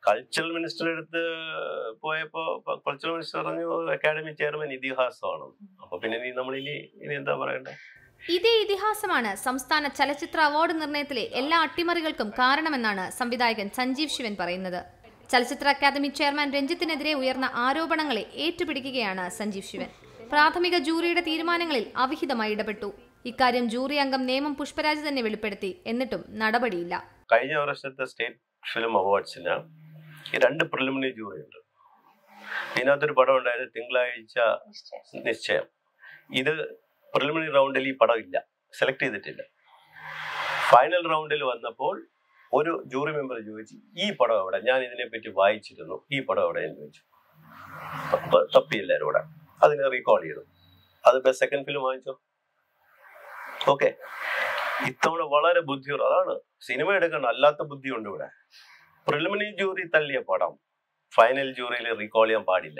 cultural minister അടുത്ത് പോയപ്പോ cultural minister പറഞ്ഞു അക്കാഡമി ചെയർമാൻ ഇതിഹാസമാണ് അപ്പൊ പിന്നെ നീ നമ്മൾ ഇനി ഇനി എന്താ പറയണ്ടേ ഇതേ ഇതിഹാസമാണ് സംസ്ഥാന ചലച്ചിത്ര അവാർഡ് നിർണയത്തിലെ എല്ലാ അട്ടിമറികൾക്കും കാരണമെന്നാണ് സംവിധായകൻ സഞ്ജീവ് ശിവൻ പറയുന്നത് ചലച്ചിത്ര അക്കാദമി ചെയർമാൻ രഞ്ജിത്തിനെതിരെ ഉയർന്ന ആരോപണങ്ങളെ ഏറ്റുപിടിക്കുകയാണ് സഞ്ജീവ് ശിവൻ പ്രാഥമിക ജൂറിയുടെ തീരുമാനങ്ങളിൽ അവിഹിതമായി ഇടപെട്ടു ഇക്കാര്യം ജൂറി അംഗം നേമം പുഷ്പരാജ് തന്നെ വെളിപ്പെടുത്തി എന്നിട്ടും നടപടിയില്ല കഴിഞ്ഞ വർഷത്തെ സ്റ്റേറ്റ് ഫിലിം അവാർഡ്സിന് ഈ രണ്ട് പ്രിലിമിനറി ജൂറി ഉണ്ട് ഇതിനകത്തൊരു പടം ഉണ്ടായത് തിങ്കളാഴ്ച നിശ്ചയം ഇത് പ്രിലിമിനറി റൗണ്ടിൽ ഈ പടം ഇല്ല സെലക്ട് ചെയ്തിട്ടില്ല ഫൈനൽ റൗണ്ടിൽ വന്നപ്പോൾ ഒരു ജൂറി മെമ്പർ ചോദിച്ചു ഈ പടം എവിടെ ഞാൻ ഇതിനെപ്പറ്റി വായിച്ചിരുന്നു ഈ പടം എവിടെ എന്ന് ചോദിച്ചു അപ്പൊ തപ്പി എല്ലാവരും കൂടെ അതിനെ റീകോൾ ചെയ്തു അത് ബെസ്റ്റ് സെക്കൻഡ് ഫിലിം വാങ്ങിച്ചോ ഓക്കെ ഇത്തവണ വളരെ ബുദ്ധിയുണ്ട് അതാണ് സിനിമ എടുക്കണം അല്ലാത്ത ബുദ്ധിയുണ്ട് ഇവിടെ പ്രിലിമിനറി ജൂറി തള്ളിയ പടം ഫൈനൽ ജൂറിയിൽ റീകോൾ ചെയ്യാൻ പാടില്ല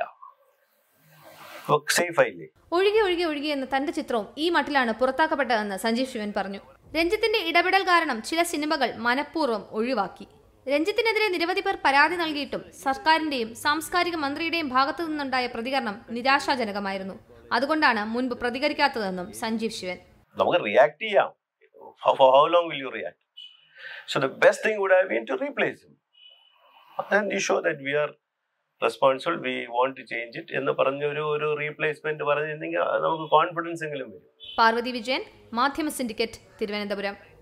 സേഫ് ആയില്ലേ ഒഴുകി ഒഴുകി ഒഴുകി എന്ന തന്റെ ചിത്രവും ഈ മട്ടിലാണ് പുറത്താക്കപ്പെട്ടതെന്ന് സഞ്ജീവ് ശിവൻ പറഞ്ഞു രഞ്ജിത്തിന്റെ ഇടപെടൽ കാരണം ചില സിനിമകൾ മനഃപൂർവ്വം ഒഴിവാക്കി രഞ്ജിത്തിനെതിരെ നിരവധി പേർ പരാതി നൽകിയിട്ടും സർക്കാരിന്റെയും സാംസ്കാരിക മന്ത്രിയുടെയും ഭാഗത്തു നിന്നുണ്ടായ പ്രതികരണം നിരാശാജനകമായിരുന്നു അതുകൊണ്ടാണ് മുൻപ് പ്രതികരിക്കാത്തതെന്നും സഞ്ജീവ് ശിവൻ നമുക്ക് റിയാക്ട് ചെയ്യാം for how long will you react so the best thing would have been to replace him and you show that we are responsible we want to change it എന്ന് പറഞ്ഞ ഒരു ഒരു റീപ്ലേസ്മെന്റ് പറഞ്ഞിരുന്നെങ്കിൽ നമുക്ക് കോൺഫിഡൻസ് എങ്കിലും വരും പാർവതി വിജയൻ മാധ്യമ സിൻഡിക്കേറ്റ് തിരുവനന്തപുരം